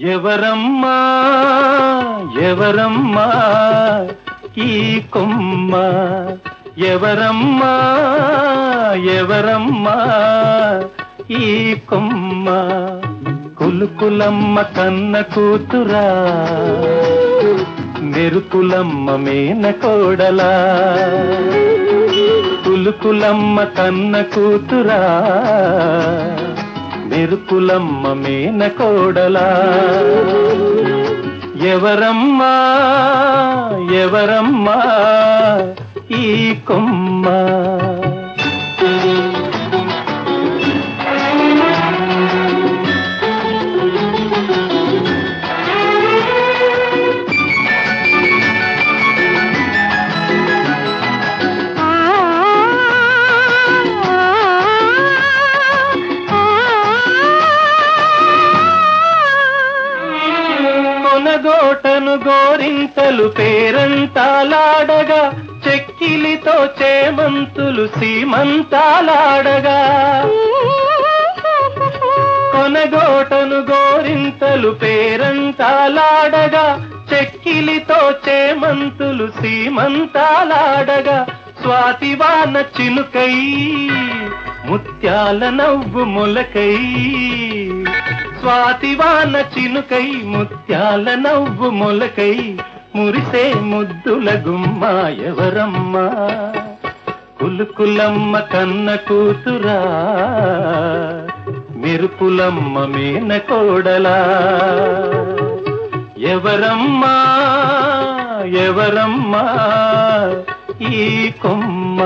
ఎవరమ్మా ఎవరమ్మా ఈ కొమ్మ ఎవరమ్మా ఎవరమ్మా ఈ కొమ్మ కులుకులమ్మ కన్న కూతురా మెరుపులమ్మ మేన కోడలా కులుకులమ్మ కన్న కూతురా మెరుపులమ్మ మేన కోడలా ఎవరమ్మా ఎవరమ్మా ఈ కొమ్మ కొనగోటను గోరింతలు పేరంటాలాడగా చెక్కిలితో చేమంతులు సీమంతాలాడగా కొనగోటను గోరింతలు పేరంటాలాడగా చెక్కిలితో చేమంతులు సీమంతాలాడగా స్వాతివాన చినుకై ముత్యాల నవ్వు మొలకై స్వాతివాన చినుకై ముత్యాల నవ్వు మొలకై మురిసే ముద్దుల గుమ్మ ఎవరమ్మా కులుకులమ్మ కన్న కూతురా మెరుపులమ్మ మీన కోడలా ఎవరమ్మా ఎవరమ్మా ఈ కొమ్మ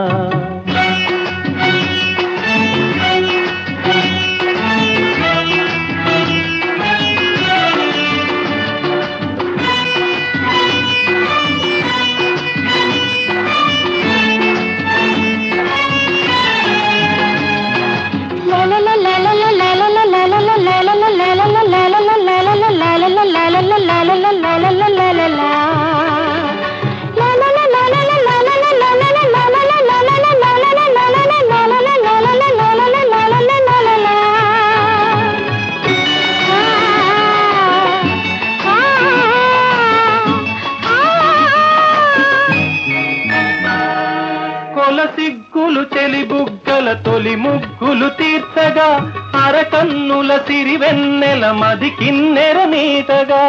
కొలసిగ్గులు చెలి బుగ్గల తొలి ముగ్గులు తీర్చగా అరకన్నుల సిరివెన్నెల మది కిన్నెర నీటగా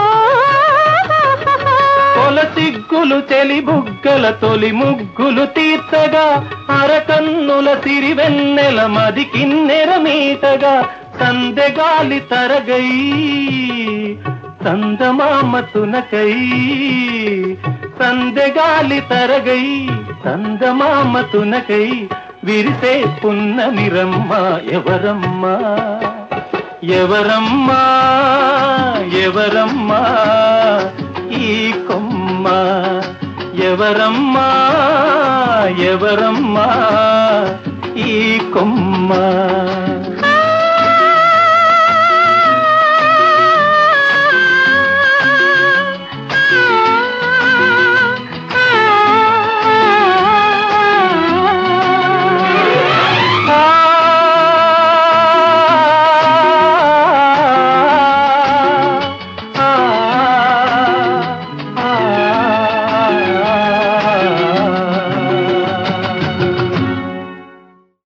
కొలసిగ్గులు చెలి బుగ్గల తొలి ముగ్గులు తీర్చగా అరకన్నుల సిరివెన్నెల మది కిన్నెర మీటగా సందెగాలి తరగై సందమామ తునకై సందెగాలి తరగై సందమామ తునకై విరిసే పున్నమిరమ్మ ఎవరమ్మా ఎవరమ్మా ఎవరమ్మా ఈ కొమ్మ ఎవరమ్మా ఎవరమ్మా ఈ కొమ్మ